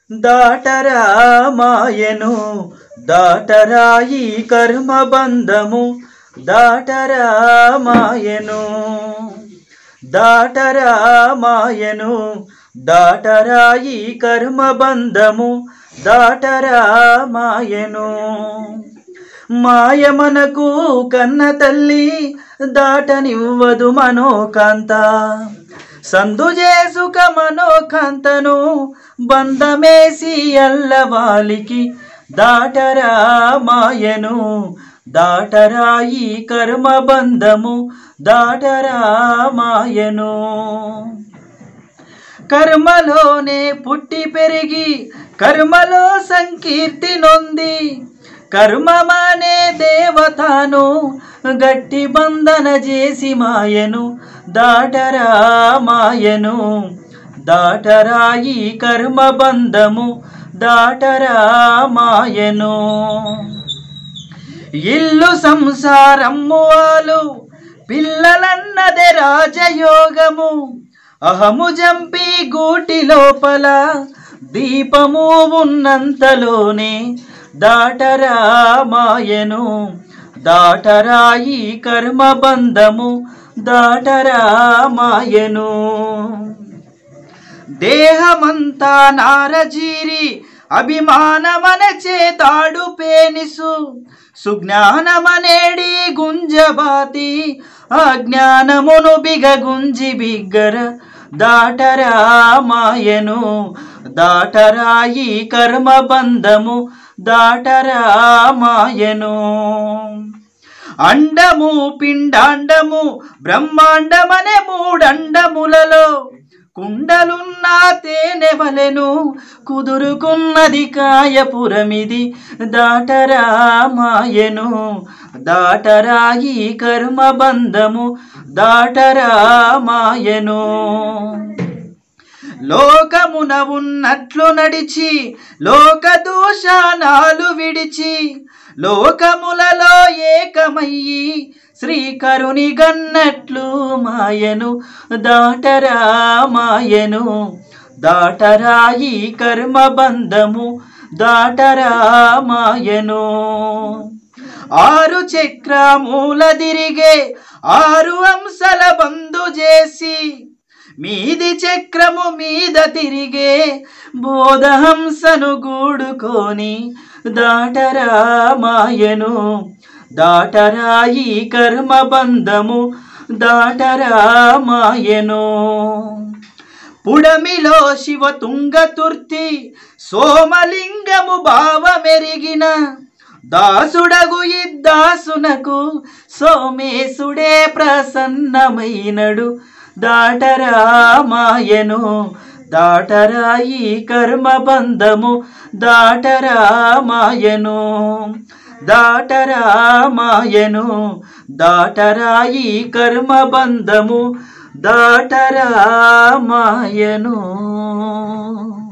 దాటరా మాయను దాటరా ఈ కర్మ బంధము దాటరా మాయను దాటరా మాయను దాటరా ఈ కర్మ బంధము దాటరా మాయను మాయ మనకు కన్న తల్లి దాటనివ్వదు మనోకాంత సందు చేసుక మనోకాంతను బంధమేసి అల్లవాలికి దాటరా మాయను దాటరా ఈ కర్మ బంధము దాటరా మాయను కర్మలోనే పుట్టి పెరిగి కర్మలో సంకీర్తి నొంది కర్మమనే దేవతను గట్టి బంధన చేసి మాయను దాటరా మాయను దాటరా ఈ కర్మ బంధము దాటరా మాయను ఇల్లు సంసారము వాలు పిల్లలన్నదే రాజయోగము అహము జంపి గూటి లోపల దీపము ఉన్నంతలోనే దాటరా మాయను దాటరా ఈ కర్మ బంధము దాటరా మాయను దేహమంతా నారజీరి అభిమానమన చేతాడు పేనిసు సుజ్ఞానమనేడి గుంజబాతి అజ్ఞానమును బిగగుంజి బిగ్గర దాటరా మాయను దాటరా ఈ కర్మ బంధము దాటరా మాయను అండము పిండాండము బ్రహ్మాండమనే మూడండములలో కుండలున్న తేనె వలెను కుదురుకున్నది కాయపురమిది దాటరా మాయను దాటరా ఈ కర్మ బంధము దాటరా మాయను లోకమున ఉన్నట్లు నడిచి లోక దోషానాలు విడిచి లోకములలో ఏకమయ్యి శ్రీకరుని గన్నట్లు మాయను దాటరా మాయను దాటరా ఈ కర్మ బంధము దాటరా మాయను ఆరు చక్రమూల తిరిగే ఆరు అంశల బంధు చేసి మీది చక్రము మీద తిరిగే బోధహంసను గూడుకొని దాటరా మాయను దాటరా ఈ కర్మ బంధము దాటరా మాయను పుడమిలో శివ తుంగతుర్తి సోమలింగము భావమెరిగిన దాసుడగు ఇద్దాసునకు సోమేశుడే ప్రసన్నమైనడు దాటరా మాయను దాటరా ఈ కర్మ బంధము దాటరా మాయను దాటరా మాయను దాటరా ఈ కర్మ బంధము దాటరా మాయను